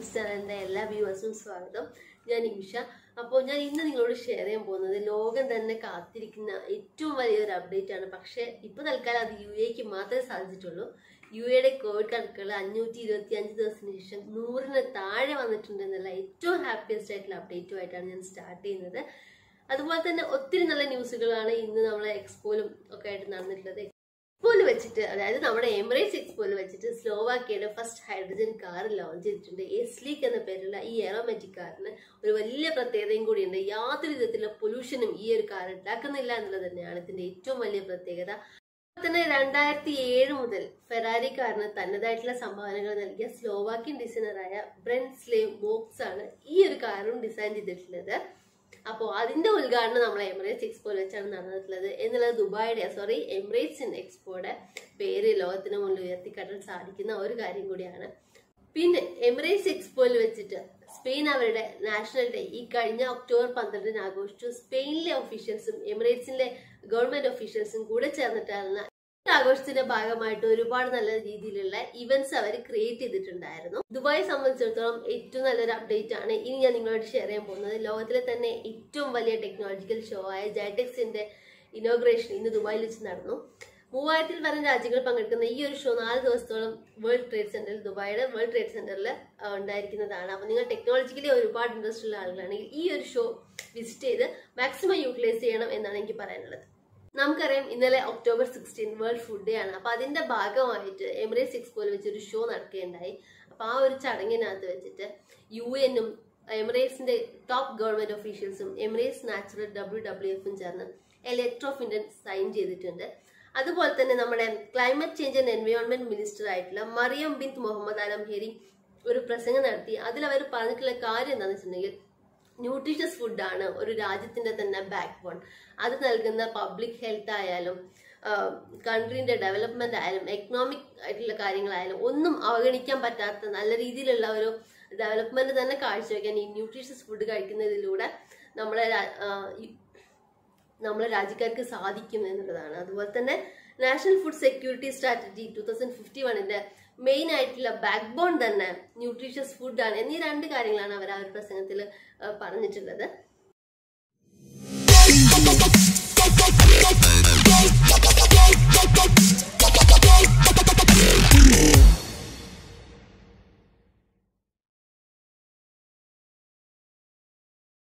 Tips ചാനലിന്റെ എല്ലാ വ്യൂവേഴ്സും സ്വാഗതം ഞാൻ ഇമിഷ അപ്പോൾ ഞാൻ ഇന്ന് നിങ്ങളോട് ഷെയർ ചെയ്യാൻ പോകുന്നത് ലോകം തന്നെ കാത്തിരിക്കുന്ന ഏറ്റവും വലിയൊരു അപ്ഡേറ്റ് ആണ് പക്ഷേ ഇപ്പോൾ തൽക്കാലം അത് യു എക്ക് മാത്രമേ സാധിച്ചിട്ടുള്ളൂ യു എയുടെ കോവിഡ് കണക്കുകൾ അഞ്ഞൂറ്റി ഇരുപത്തി അഞ്ച് ദിവസത്തിന് ശേഷം നൂറിന് താഴെ വന്നിട്ടുണ്ട് എന്നുള്ള ഏറ്റവും ഹാപ്പിയസ്റ്റ് ആയിട്ടുള്ള അപ്ഡേറ്റുമായിട്ടാണ് ഞാൻ സ്റ്റാർട്ട് ചെയ്യുന്നത് അതുപോലെ തന്നെ ഒത്തിരി നല്ല ന്യൂസുകളാണ് ഇന്ന് നമ്മളെ എക്സ്പോയിലും ഒക്കെ ആയിട്ട് നടന്നിട്ടുള്ളത് എക്സ്പോയിൽ വെച്ചിട്ട് അതായത് നമ്മുടെ എമിറേറ്റ്സ് എക്സ്പോയിൽ വെച്ചിട്ട് സ്ലോവാക്കിയയുടെ ഫസ്റ്റ് ഹൈഡ്രജൻ കാർ ലോഞ്ച് ചെയ്തിട്ടുണ്ട് എസ്ലീക്ക് എന്ന പേരുള്ള ഈ എറോമാറ്റിക് കാറിന് ഒരു വലിയ പ്രത്യേകതയും കൂടിയുണ്ട് യാതൊരു വിധത്തിലുള്ള പൊല്യൂഷനും ഈ ഒരു കാർ ഉണ്ടാക്കുന്നില്ല എന്നുള്ളത് തന്നെയാണ് ഇതിന്റെ ഏറ്റവും വലിയ പ്രത്യേകത അതുപോലെ തന്നെ രണ്ടായിരത്തി ഏഴ് മുതൽ ഫെറാരി കാറിന് തന്നതായിട്ടുള്ള സംഭാവനകൾ നൽകിയ സ്ലോവാക്യൻ ഡിസൈനറായ ബ്രെൻ സ്ലേവ് മോക്സ് ആണ് ഈ ഒരു കാറും ഡിസൈൻ ചെയ്തിട്ടുള്ളത് അപ്പോൾ അതിന്റെ ഉദ്ഘാടനം നമ്മൾ എമിറേറ്റ്സ് എക്സ്പോയിൽ വെച്ചാണ് നടന്നിട്ടുള്ളത് എന്നുള്ളത് ദുബായുടെ സോറി എമിറേറ്റ്സ് എക്സ്പോയുടെ പേര് ലോകത്തിന് മുന്നിൽ ഉയർത്തിക്കാട്ടാൻ സാധിക്കുന്ന ഒരു കാര്യം കൂടിയാണ് പിന്നെ എമിറേറ്റ്സ് എക്സ്പോയിൽ വെച്ചിട്ട് സ്പെയിൻ അവരുടെ നാഷണൽ ഡേ ഈ കഴിഞ്ഞ ഒക്ടോബർ പന്ത്രണ്ടിന് ആഘോഷിച്ചു സ്പെയിനിലെ ഒഫീഷ്യൽസും എമിറേറ്റ്സിലെ ഗവൺമെന്റ് ഒഫീഷ്യൽസും കൂടെ ചേർന്നിട്ടാണ് ഈ ആഘോഷത്തിന്റെ ഭാഗമായിട്ട് ഒരുപാട് നല്ല രീതിയിലുള്ള ഇവന്റ്സ് അവർ ക്രിയേറ്റ് ചെയ്തിട്ടുണ്ടായിരുന്നു ദുബായെ സംബന്ധിച്ചിടത്തോളം ഏറ്റവും നല്ലൊരു അപ്ഡേറ്റ് ആണ് ഇനി ഞാൻ നിങ്ങളോട് ഷെയർ ചെയ്യാൻ പോകുന്നത് ലോകത്തിലെ തന്നെ ഏറ്റവും വലിയ ടെക്നോളജിക്കൽ ഷോ ആയ ജൈടെക്സിന്റെ ഇനോഗ്രേഷൻ ഇന്ന് ദുബായിൽ വെച്ച് നടന്നു മൂവായിരത്തിൽ പരം രാജ്യങ്ങൾ പങ്കെടുക്കുന്ന ഈ ഒരു ഷോ നാല് ദിവസത്തോളം വേൾഡ് ട്രേഡ് സെന്ററിൽ ദുബായിയുടെ വേൾഡ് ട്രേഡ് സെന്ററിൽ ഉണ്ടായിരിക്കുന്നതാണ് അപ്പോൾ നിങ്ങൾ ടെക്നോളജിക്കലി ഒരുപാട് ഇൻട്രസ്റ്റ് ഉള്ള ആളുകളാണെങ്കിൽ ഈ ഒരു ഷോ വിസിറ്റ് ചെയ്ത് മാക്സിമം യൂട്ടിലൈസ് ചെയ്യണം എന്നാണ് എനിക്ക് പറയാനുള്ളത് നമുക്കറിയാം ഇന്നലെ October sixteen world food day ആണ് അപ്പൊ അതിന്റെ ഭാഗമായിട്ട് എമിറേറ്റ്സ് എക്സ്പോയിൽ വെച്ച് ഒരു ഷോ നടക്കുകയുണ്ടായി അപ്പൊ ആ ഒരു ചടങ്ങിനകത്ത് വെച്ചിട്ട് യു എന്നും എമിറേറ്റ്സിന്റെ ടോപ്പ് ഗവൺമെന്റ് ഒഫീഷ്യൽസും എമിറേറ്റ്സ് നാച്ചുറൽ ഡബ്ല്യു ഡബ്ല്യു എഫും ചേർന്ന് എലക്ട്രോ ഓഫ് ഇന്ത്യൻ സൈൻ ചെയ്തിട്ടുണ്ട് അതുപോലെ തന്നെ നമ്മുടെ climate change and environment minister ആയിട്ടുള്ള മറിയം ബിൻ മുഹമ്മദ് അലം ഹെരി ഒരു പ്രസംഗം നടത്തി അതിൽ അവർ പറഞ്ഞിട്ടുള്ള കാര്യം എന്താണെന്ന് വെച്ചിട്ടുണ്ടെങ്കിൽ ന്യൂട്രീഷ്യസ് ഫുഡാണ് ഒരു രാജ്യത്തിന്റെ തന്നെ ബാക്ക് ബോൺ അത് നൽകുന്ന പബ്ലിക് ഹെൽത്ത് ആയാലും കൺട്രീന്റെ ഡെവലപ്മെന്റ് ആയാലും എക്കണോമിക് ആയിട്ടുള്ള കാര്യങ്ങളായാലും ഒന്നും അവഗണിക്കാൻ പറ്റാത്ത നല്ല രീതിയിലുള്ള ഒരു ഡെവലപ്മെന്റ് തന്നെ കാഴ്ചവെക്കാൻ ഈ ന്യൂട്രീഷ്യസ് ഫുഡ് കഴിക്കുന്നതിലൂടെ നമ്മളെ നമ്മളെ രാജ്യക്കാർക്ക് സാധിക്കും എന്നുള്ളതാണ് അതുപോലെ തന്നെ national food security strategy two thousand fifty വണ്ണിന്റെ മെയിൻ ആയിട്ടുള്ള ബാക്ക് ബോൺ തന്നെ ന്യൂട്രീഷ്യസ് ഫുഡാണ് എന്നീ രണ്ട് കാര്യങ്ങളാണ് അവർ ആ ഒരു പ്രസംഗത്തിൽ പറഞ്ഞിട്ടുള്ളത് Thank you.